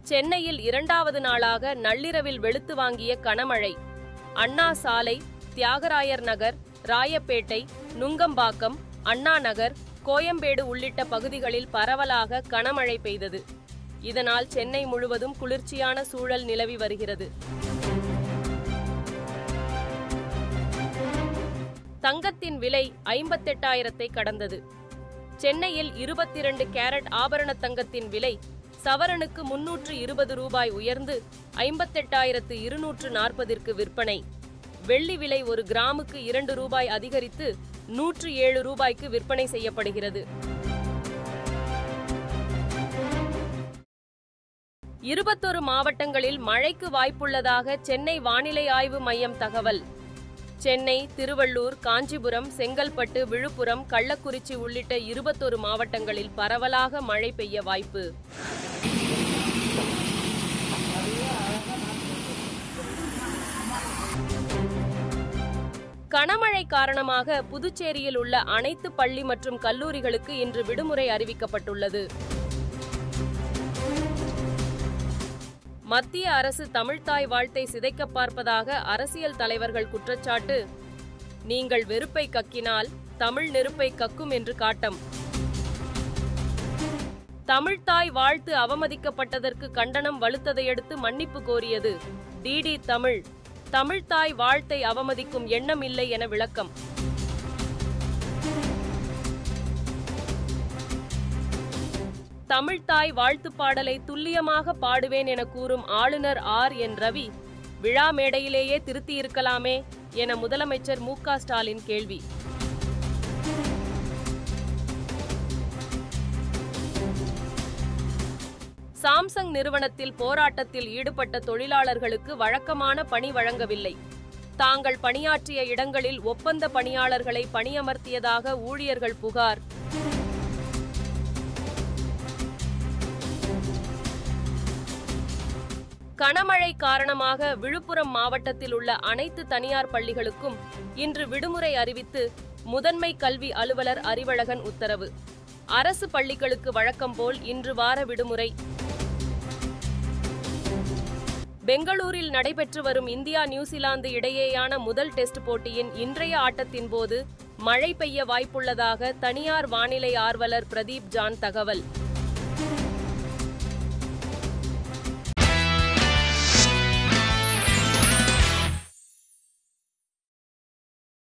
சென்னையில் இரண்டாவது நாளாக நள்ளிரவில் வெளுத்து வாங்கிய கனமழை அண்ணா சாலை தியாகராயர் நகர் ராயப்பேட்டை நுங்கம்பாக்கம் அண்ணா நகர் கோயம்பேடு உள்ளிட்ட பகுதிகளில் பரவலாக கனமழை பெய்தது இதனால் சென்னை முழுவதும் குளிர்ச்சியான சூழல் நிலவி வருகிறது தங்கத்தின் விலை ஐம்பத்தெட்டாயிரத்தை கடந்தது சென்னையில் இருபத்தி இரண்டு கேரட் ஆபரண தங்கத்தின் விலை சவரனுக்கு முன்னூற்று இருபது ரூபாய் உயர்ந்து ஐம்பத்தெட்டாயிரத்து இருநூற்று நாற்பதிற்கு விற்பனை வெள்ளி விலை ஒரு கிராமுக்கு இரண்டு ரூபாய் அதிகரித்து நூற்று ஏழு ரூபாய்க்கு விற்பனை செய்யப்படுகிறது இருபத்தொரு மாவட்டங்களில் மழைக்கு வாய்ப்புள்ளதாக சென்னை வானிலை ஆய்வு மையம் தகவல் சென்னை திருவள்ளூர் காஞ்சிபுரம் செங்கல்பட்டு விழுப்புரம் கள்ளக்குறிச்சி உள்ளிட்ட இருபத்தொரு மாவட்டங்களில் பரவலாக மழை பெய்ய வாய்ப்பு கனமழை காரணமாக புதுச்சேரியில் உள்ள அனைத்து பள்ளி மற்றும் கல்லூரிகளுக்கு இன்று விடுமுறை அறிவிக்கப்பட்டுள்ளது மத்திய அரசு தமிழ்த்தாய் வாழ்த்தை சிதைக்க பார்ப்பதாக அரசியல் தலைவர்கள் குற்றச்சாட்டு நீங்கள் வெறுப்பை கக்கினால் தமிழ் நெருப்பை கக்கும் என்று காட்டம் தமிழ்த்தாய் வாழ்த்து அவமதிக்கப்பட்டதற்கு கண்டனம் வலுத்ததையடுத்து மன்னிப்பு கோரியது டிடி தமிழ் தமிழ்த்தாய் வாழ்த்தை அவமதிக்கும் எண்ணம் இல்லை என விளக்கம் தமிழ்த்தாய் வாழ்த்துப் பாடலை துல்லியமாக பாடுவேன் என கூறும் ஆளுநர் ஆர் என் ரவி விழா மேடையிலேயே திருத்தியிருக்கலாமே என முதலமைச்சர் மு க ஸ்டாலின் கேள்வி சாம்சங் நிறுவனத்தில் போராட்டத்தில் ஈடுபட்ட தொழிலாளர்களுக்கு வழக்கமான பணி வழங்கவில்லை தாங்கள் பணியாற்றிய இடங்களில் ஒப்பந்த பணியாளர்களை பணியமர்த்தியதாக ஊழியர்கள் புகார் கனமழை காரணமாக விழுப்புரம் மாவட்டத்தில் உள்ள அனைத்து தனியார் பள்ளிகளுக்கும் இன்று விடுமுறை அறிவித்து முதன்மை கல்வி அலுவலர் அறிவழகன் உத்தரவு அரசு பள்ளிகளுக்கு வழக்கம் போல் இன்று வார விடுமுறை பெங்களூரில் நடைபெற்று வரும் இந்தியா நியூசிலாந்து இடையேயான முதல் டெஸ்ட் போட்டியின் இன்றைய ஆட்டத்தின் போது மழை பெய்ய வாய்ப்புள்ளதாக தனியார் வானிலை ஆர்வலர் பிரதீப் ஜான் தகவல்